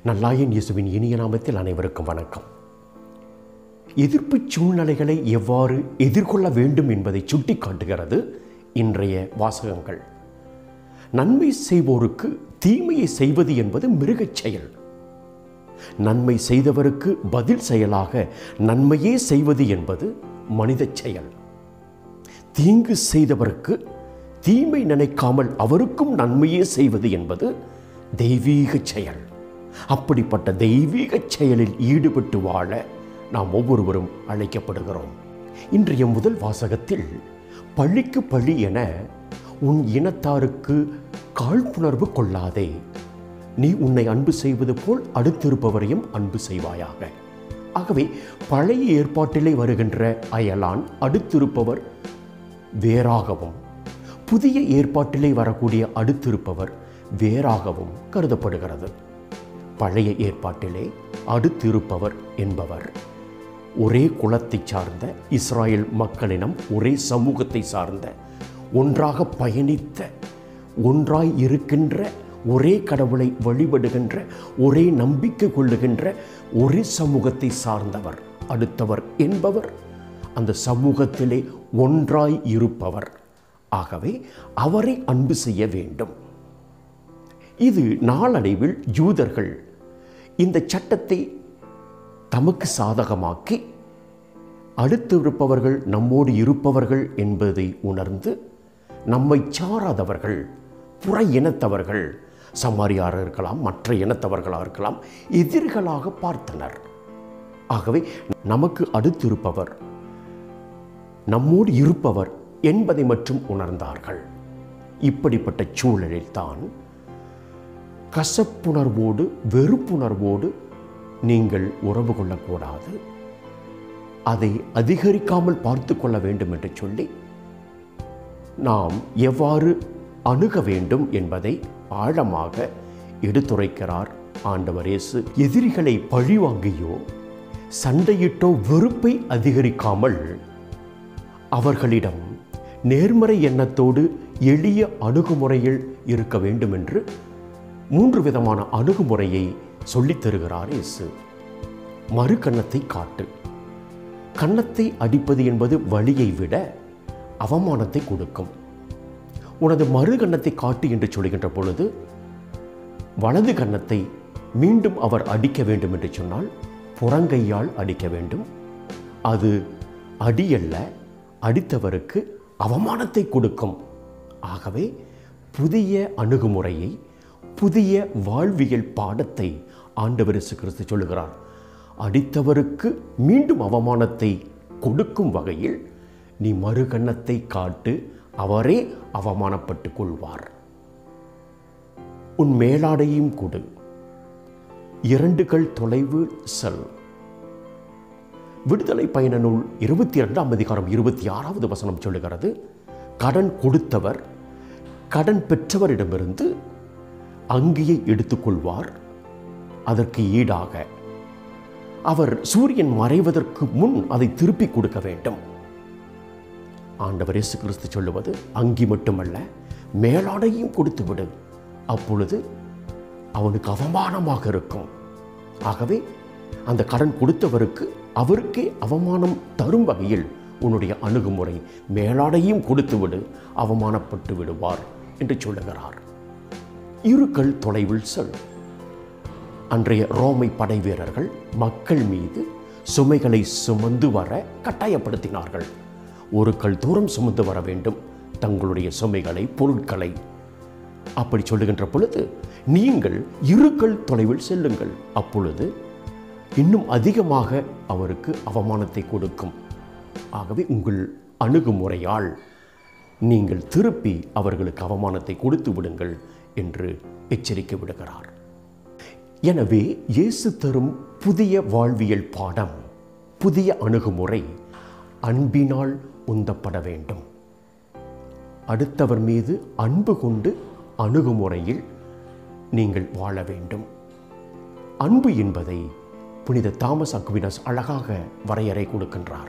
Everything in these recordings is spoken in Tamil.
நல்லாயன் இயேசுவின் இனிய நாமத்தில் அனைவருக்கும் வணக்கம் எதிர்ப்பு சூழ்நிலைகளை எவ்வாறு எதிர்கொள்ள வேண்டும் என்பதை சுட்டிக்காட்டுகிறது இன்றைய வாசகங்கள் நன்மை செய்வோருக்கு தீமையை செய்வது என்பது மிருகச் செயல் நன்மை செய்தவருக்கு பதில் செயலாக நன்மையே செய்வது என்பது மனிதச் செயல் தீங்கு செய்தவருக்கு தீமை நினைக்காமல் அவருக்கும் நன்மையே செய்வது என்பது தெய்வீக செயல் அப்படிப்பட்ட தெய்வீக செயலில் ஈடுபட்டு வாழ நாம் ஒவ்வொருவரும் அழைக்கப்படுகிறோம் இன்றைய முதல் வாசகத்தில் பழிக்கு பழி என உன் இனத்தாருக்கு காழ்ப்புணர்வு கொள்ளாதே நீ உன்னை அன்பு செய்வது போல் அடுத்திருப்பவரையும் அன்பு செய்வாயாக ஆகவே பழைய ஏற்பாட்டிலே வருகின்ற அயலான் அடுத்திருப்பவர் வேறாகவும் புதிய ஏற்பாட்டிலே வரக்கூடிய அடுத்திருப்பவர் வேறாகவும் கருதப்படுகிறது பழைய ஏற்பாட்டிலே அடுத்திருப்பவர் என்பவர் ஒரே குலத்தை சார்ந்த இஸ்ராயல் மக்களினம் ஒரே சமூகத்தை சார்ந்த ஒன்றாக பயணித்த ஒன்றாய் இருக்கின்ற ஒரே கடவுளை வழிபடுகின்ற ஒரே நம்பிக்கை கொள்ளுகின்ற ஒரே சமூகத்தை சார்ந்தவர் அடுத்தவர் என்பவர் அந்த சமூகத்திலே ஒன்றாய் இருப்பவர் ஆகவே அவரை அன்பு செய்ய வேண்டும் இது நாளடைவில் யூதர்கள் இந்த சட்டத்தை தமக்கு சாதகமாக்கி அடுத்து இருப்பவர்கள் நம்மோடு இருப்பவர்கள் என்பதை உணர்ந்து நம்மை சாராதவர்கள் புற இனத்தவர்கள் சமாரியார் இருக்கலாம் மற்ற இனத்தவர்களாக இருக்கலாம் எதிர்களாக பார்த்தனர் ஆகவே நமக்கு அடுத்திருப்பவர் நம்மோடு இருப்பவர் என்பதை மட்டும் உணர்ந்தார்கள் இப்படிப்பட்ட சூழலில்தான் கசப்புணர்வோடு வெறுப்புணர்வோடு நீங்கள் உறவு கொள்ளக்கூடாது அதை அதிகரிக்காமல் பார்த்து கொள்ள வேண்டும் என்று சொல்லி நாம் எவ்வாறு அணுக வேண்டும் என்பதை ஆழமாக எடுத்துரைக்கிறார் ஆண்டவர் இயேசு எதிரிகளை பழிவாங்கியோ சண்டையிட்டோ வெறுப்பை அதிகரிக்காமல் அவர்களிடம் நேர்மறை எண்ணத்தோடு எளிய அணுகுமுறையில் இருக்க வேண்டும் என்று மூன்று விதமான அணுகுமுறையை சொல்லித் தருகிறார் இயேசு மறு கன்னத்தை காட்டு கன்னத்தை அடிப்பது என்பது வழியை விட அவமானத்தை கொடுக்கும் உனது மறு கன்னத்தை காட்டு என்று சொல்கின்ற பொழுது வலது கன்னத்தை மீண்டும் அவர் அடிக்க வேண்டும் என்று சொன்னால் புறங்கையால் அடிக்க வேண்டும் அது அடியல்ல அடித்தவருக்கு அவமானத்தை கொடுக்கும் ஆகவே புதிய அணுகுமுறையை புதிய வாழ்வியல் பாடத்தை ஆண்டவர் இயேசு கிறிஸ்து சொல்லுகிறார் அடித்தவருக்கு மீண்டும் அவமானத்தை கொடுக்கும் வகையில் நீ மறுகண்ணத்தை காட்டு அவரே அவமானப்பட்டு கொள்வார் உன் மேலாடையும் கொடு இரண்டுகள் தொலைவு செல் விடுதலை பயண நூல் இருபத்தி இரண்டாம் அதிகாரம் இருபத்தி ஆறாவது வசனம் சொல்லுகிறது கடன் கொடுத்தவர் கடன் பெற்றவரிடமிருந்து அங்கியை எடுத்துக்கொள்வார் அதற்கு ஈடாக அவர் சூரியன் மறைவதற்கு முன் அதை திருப்பி கொடுக்க வேண்டும் ஆண்டவர் இயேசு கிறிஸ்து சொல்லுவது அங்கி மட்டுமல்ல மேலாடையும் கொடுத்து விடு அப்பொழுது அவனுக்கு அவமானமாக இருக்கும் ஆகவே அந்த கடன் கொடுத்தவருக்கு அவருக்கே அவமானம் தரும் வகையில் உன்னுடைய அணுகுமுறை மேலாடையும் கொடுத்து விடு அவமானப்பட்டு விடுவார் என்று சொல்லுகிறார் இருக்கள் தொலைவில் செல் அன்றைய ரோமை படை வீரர்கள் மக்கள் மீது சுமைகளை சுமந்து வர கட்டாயப்படுத்தினார்கள் ஒரு கல் தூரம் சுமந்து வர வேண்டும் தங்களுடைய சுமைகளை பொருட்களை அப்படி சொல்லுகின்ற பொழுது நீங்கள் இருக்கள் தொலைவில் செல்லுங்கள் அப்பொழுது இன்னும் அதிகமாக அவருக்கு அவமானத்தை கொடுக்கும் ஆகவே உங்கள் அணுகுமுறையால் நீங்கள் திருப்பி அவர்களுக்கு அவமானத்தை கொடுத்து விடுங்கள் என்று எச்சரிக்கை விடுகிறார் எனவே இயேசு தரும் புதிய வாழ்வியல் பாடம் புதிய அணுகுமுறை அன்பினால் உந்தப்பட வேண்டும் அடுத்தவர் மீது அன்பு கொண்டு அணுகுமுறையில் நீங்கள் வாழ வேண்டும் அன்பு என்பதை புனித தாமஸ் அக்வினஸ் அழகாக வரையறை கொடுக்கின்றார்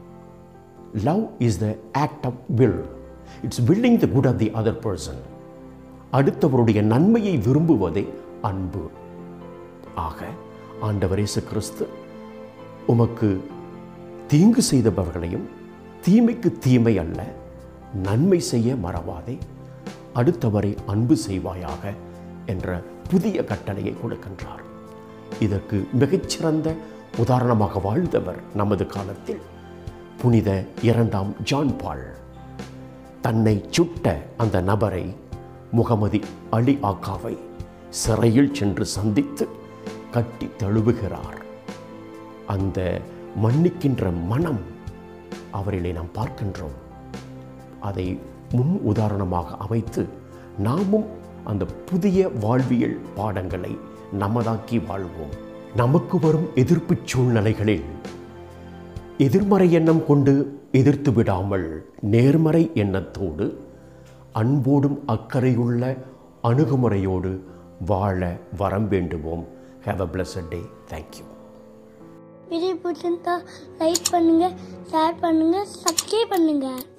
love is the act of will it's willing the good of the other person அடுத்தவருடைய நன்மையை விரும்புவதே அன்பு ஆக ஆண்டவர் இயேசு கிறிஸ்து உமக்கு தீங்கு செய்தவர்களையும் தீமைக்கு தீமை அல்ல நன்மை செய்ய மறவாதே அடுத்தவரை அன்பு செய்வாயாக என்ற புதிய கட்டளையை கொடுக்கின்றார் இதற்கு மிகச்சிறந்த உதாரணமாக வாழ்ந்தவர் நமது காலத்தில் புனித இரண்டாம் ஜான் பால் தன்னை சுட்ட அந்த நபரை முகமதி அலி ஆக்காவை சிறையில் சென்று சந்தித்து கட்டி தழுவுகிறார் அந்த மன்னிக்கின்ற மனம் அவரிலே நாம் பார்க்கின்றோம் அதை முன் உதாரணமாக அமைத்து நாமும் அந்த புதிய வாழ்வியல் பாடங்களை நமதாக்கி வாழ்வோம் நமக்கு வரும் எதிர்ப்பு சூழ்நிலைகளில் எதிர்மறை எண்ணம் கொண்டு எதிர்த்து விடாமல் நேர்மறை எண்ணத்தோடு அன்போடும் அக்கறையுள்ள அணுகுமுறையோடு வாழ வரம் வேண்டுவோம் have a blessed day thank you video பிடிச்சிருந்தா லைக் பண்ணுங்க ஷேர் பண்ணுங்க சப்ஸ்கிரைப் பண்ணுங்க